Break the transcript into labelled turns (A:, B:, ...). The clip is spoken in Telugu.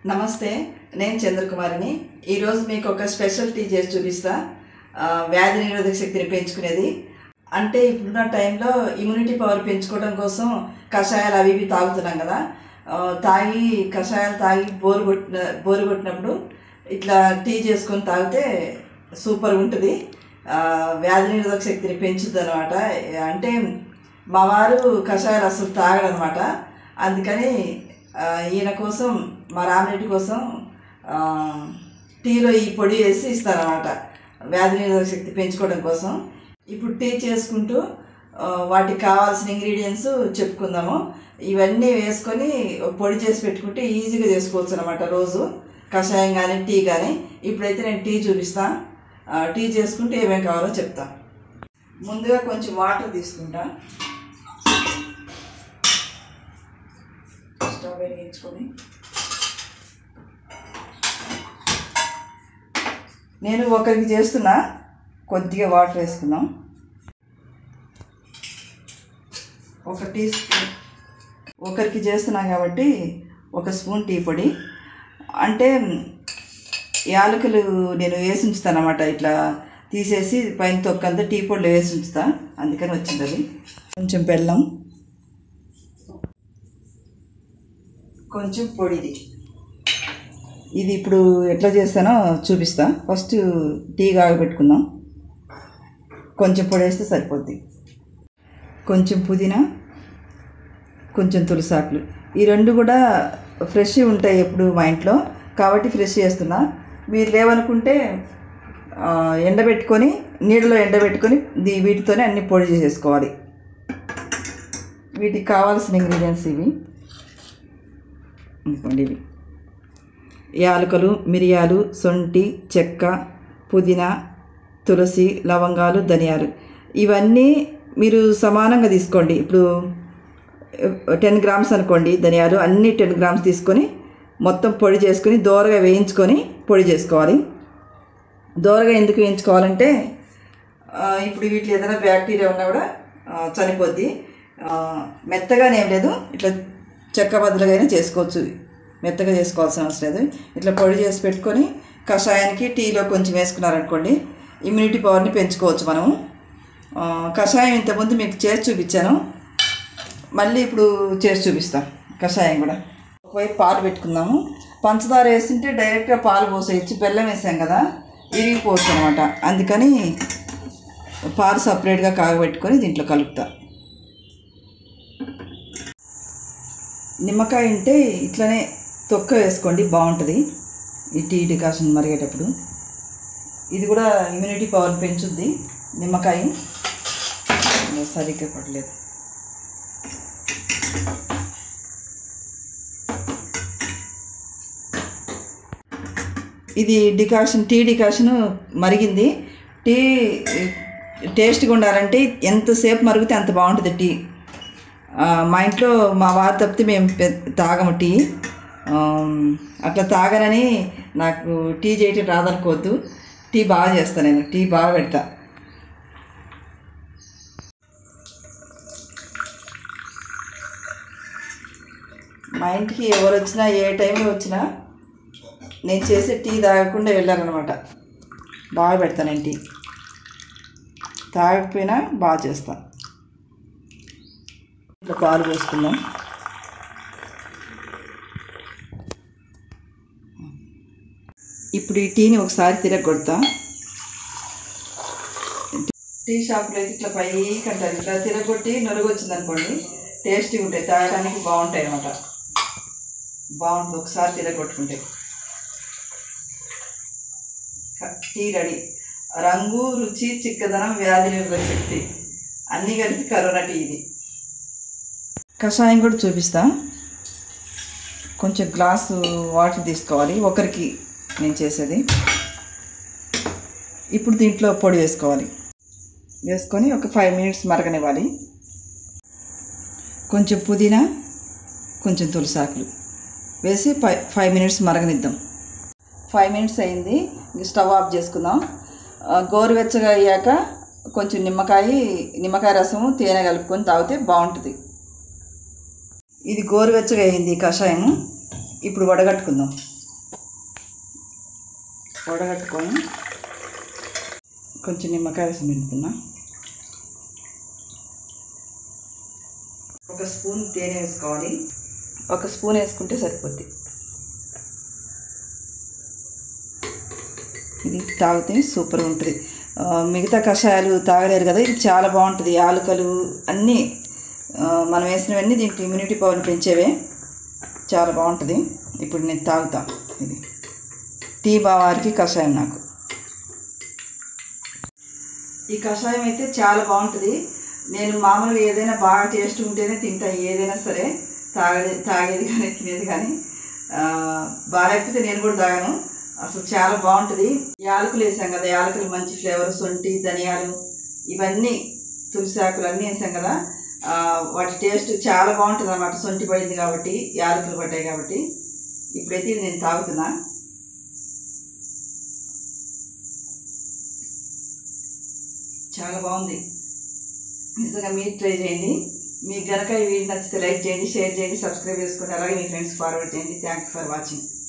A: నమస్తే నేను చంద్రకుమారిని ఈరోజు మీకు ఒక స్పెషల్ టీ చేసి చూపిస్తా ఆ, వ్యాధి నిరోధక శక్తిని పెంచుకునేది అంటే ఇప్పుడున్న టైంలో ఇమ్యూనిటీ పవర్ పెంచుకోవడం కోసం కషాయాలు అవి ఇవి తాగుతున్నాం కదా ఆ, తాగి కషాయాలు తాగి బోరు కొట్టిన బోరు కొట్టినప్పుడు ఇట్లా టీ చేసుకొని తాగితే సూపర్ ఉంటుంది ఆ, వ్యాధి నిరోధక శక్తిని పెంచుతుంది అనమాట అంటే మా వారు కషాయాలు అసలు తాగడనమాట అందుకని ఆ, ఈయన కోసం మా రామరెడ్డి కోసం ఆ, టీలో ఈ పొడి వేసి ఇస్తారనమాట వ్యాధి నిరోధక శక్తి పెంచుకోవడం కోసం ఇప్పుడు టీ చేసుకుంటూ ఆ, వాటికి కావాల్సిన ఇంగ్రీడియంట్స్ చెప్పుకుందాము ఇవన్నీ వేసుకొని ఒక పొడి చేసి పెట్టుకుంటే ఈజీగా చేసుకోవచ్చు అనమాట రోజు కషాయం కానీ టీ కానీ ఇప్పుడైతే నేను టీ చూపిస్తా ఆ, టీ చేసుకుంటే ఏమేమి కావాలో చెప్తా ముందుగా కొంచెం వాటర్ తీసుకుంటా స్టవ్ వెలిగించుకొని నేను ఒకరికి చేస్తున్నా కొద్దిగా వాటర్ వేసుకుందాం ఒక టీ స్పూన్ ఒకరికి చేస్తున్నాం కాబట్టి ఒక స్పూన్ టీ పొడి అంటే యాలకులు నేను వేసి ఉంచుతాను అనమాట ఇట్లా తీసేసి పైన తొక్కంతా టీ పొడిలో వేసి ఉంచుతా అందుకని వచ్చింది అది కొంచెం బెల్లం కొంచెం పొడిది ఇది ఇప్పుడు ఎట్లా చేస్తానో చూపిస్తా ఫస్ట్ టీ కాగబెట్టుకుందాం కొంచెం పొడి వేస్తే సరిపోద్ది కొంచెం పుదీనా కొంచెం తులసాకులు ఈ రెండు కూడా ఫ్రెష్ ఉంటాయి ఎప్పుడు మా ఇంట్లో కాబట్టి ఫ్రెష్ చేస్తున్నా మీరు లేవనుకుంటే ఆ, ఎండబెట్టుకొని నీడలో ఎండబెట్టుకొని దీ వీటితోనే అన్ని పొడి చేసేసుకోవాలి వీటికి కావాల్సిన ఇంగ్రీడియంట్స్ ఇవి ఇదిగోండి ఇవి యాలకులు మిరియాలు సొంటి చెక్క పుదీనా తులసి లవంగాలు ధనియాలు ఇవన్నీ మీరు సమానంగా తీసుకోండి ఇప్పుడు టెన్ గ్రామ్స్ అనుకోండి ధనియాలు అన్ని టెన్ గ్రామ్స్ తీసుకొని మొత్తం పొడి చేసుకొని దోరగా వేయించుకొని పొడి చేసుకోవాలి దోరగా ఎందుకు వేయించుకోవాలంటే ఆ, ఇప్పుడు వీటిలో ఏదైనా బ్యాక్టీరియా ఉన్నా కూడా ఆ, చనిపోద్ది ఆ, మెత్తగానే ఏం లేదు ఇట్లా చెక్క బదులుగా అయినా చేసుకోవచ్చు మెత్తగా చేసుకోవాల్సిన అవసరం లేదు ఇట్లా పొడి చేసి పెట్టుకొని కషాయానికి టీలో కొంచెం వేసుకున్నారనుకోండి ఇమ్యూనిటీ పవర్ని పెంచుకోవచ్చు మనం ఆ, కషాయం ఇంతకుముందు మీకు చేసి చూపించాను మళ్ళీ ఇప్పుడు చేసి చూపిస్తా కషాయం కూడా ఒకవైపు పాలు పెట్టుకుందాము పంచదార వేస్తుంటే డైరెక్ట్గా పాలు పోసేయచ్చు బెల్లం వేసాం కదా ఇరిగిపోవచ్చు అనమాట అందుకని పాలు సపరేట్గా కాగబెట్టుకొని దీంట్లో కలుపుతా నిమ్మకాయ ఉంటే ఇట్లనే తొక్క వేసుకోండి బాగుంటుంది ఈ టీ డికాషన్ మరిగేటప్పుడు ఇది కూడా ఇమ్యూనిటీ పవర్ పెంచుద్ది నిమ్మకాయ సరిగ్గా పడలేదు ఇది డికాషన్ టీ డికాషన్ మరిగింది టీ టేస్ట్గా ఉండాలంటే ఎంతసేపు మరిగితే అంత బాగుంటుంది టీ ఆ, మా ఇంట్లో మా వారు తప్పితే మేము పె- తాగము టీ ఆ, అట్లా తాగనని నాకు టీ చేయటం రాదనుకోవద్దు టీ బాగా చేస్తాను నేను టీ బాగా పెడతా మా ఇంటికి ఎవరు వచ్చినా ఏ టైంలో వచ్చినా నేను చేసే టీ తాగకుండా వెళ్ళారనమాట బాగా పెడతాను నేను టీ తాగకపోయినా బాగా చేస్తాను ఇట్లా పాలు పోసుకుందాం ఇప్పుడు ఈ టీని ఒకసారి తిరగొడతా టీ షాప్లో అయితే ఇట్లా పైకి అంటారు ఇట్లా తిరగొట్టి నొరుగు వచ్చింది అనుకోండి టేస్టీగా ఉంటాయి తాగడానికి బాగుంటాయి అన్నమాట బాగుంటుంది ఒకసారి తిరగొట్టుకుంటే క- టీ రెడీ రంగు రుచి చిక్కదనం వ్యాధి నిరోధక శక్తి అన్నీ కలిపి కరోనా టీ ఇది కషాయం కూడా చూపిస్తా కొంచెం గ్లాసు వాటర్ తీసుకోవాలి ఒకరికి నేను చేసేది ఇప్పుడు దీంట్లో పొడి వేసుకోవాలి వేసుకొని ఒక ఫైవ్ మినిట్స్ మరగనివ్వాలి కొంచెం పుదీనా కొంచెం తులసాకులు వేసి ఫైవ్ ఫైవ్ మినిట్స్ మరగనిద్దాం ఫైవ్ మినిట్స్ అయింది ఇంక స్టవ్ ఆఫ్ చేసుకుందాం ఆ, గోరువెచ్చగా అయ్యాక కొంచెం నిమ్మకాయ నిమ్మకాయ రసము తేనె కలుపుకొని తాగితే బాగుంటుంది ఇది గోరువెచ్చగా అయింది కషాయము ఇప్పుడు వడగట్టుకుందాం వడగట్టుకొని కొంచెం నిమ్మకాయ రసం పిండుకున్నా ఒక స్పూన్ తేనె వేసుకోవాలి ఒక స్పూన్ వేసుకుంటే సరిపోద్ది ఇది తాగితే సూపర్ ఉంటుంది ఆ, మిగతా కషాయాలు తాగలేరు కదా ఇది చాలా బాగుంటుంది యాలకలు అన్నీ ఆ, మనం వేసినవన్నీ దీనికి ఇమ్యూనిటీ పవర్ని పెంచేవే చాలా బాగుంటుంది ఇప్పుడు నేను తాగుతా ఇది టీ బావారికి కషాయం నాకు ఈ కషాయం అయితే చాలా బాగుంటుంది నేను మామూలుగా ఏదైనా బాగా టేస్ట్ ఉంటేనే తింటా ఏదైనా సరే తాగేది తాగేది కానీ తినేది కానీ ఆ, బాగాలేకపోతే నేను కూడా తాగాను అసలు చాలా బాగుంటుంది యాలకులు వేసాం కదా యాలకులు మంచి ఫ్లేవర్ సొంటి ధనియాలు ఇవన్నీ తులసి ఆకులు అన్నీ వేసాం కదా ఆ, వాటి టేస్ట్ చాలా బాగుంటుంది అన్నమాట సొంటి పడింది కాబట్టి యాలకులు పడ్డాయి కాబట్టి ఇప్పుడైతే ఇది నేను తాగుతున్నా చాలా బాగుంది నిజంగా మీరు ట్రై చేయండి మీకు గనక ఈ వీడియో నచ్చితే లైక్ చేయండి షేర్ చేయండి సబ్స్క్రైబ్ చేసుకోండి అలాగే మీ ఫ్రెండ్స్ ఫార్వర్డ్ చేయండి థ్యాంక్ ఫర్ వాచింగ్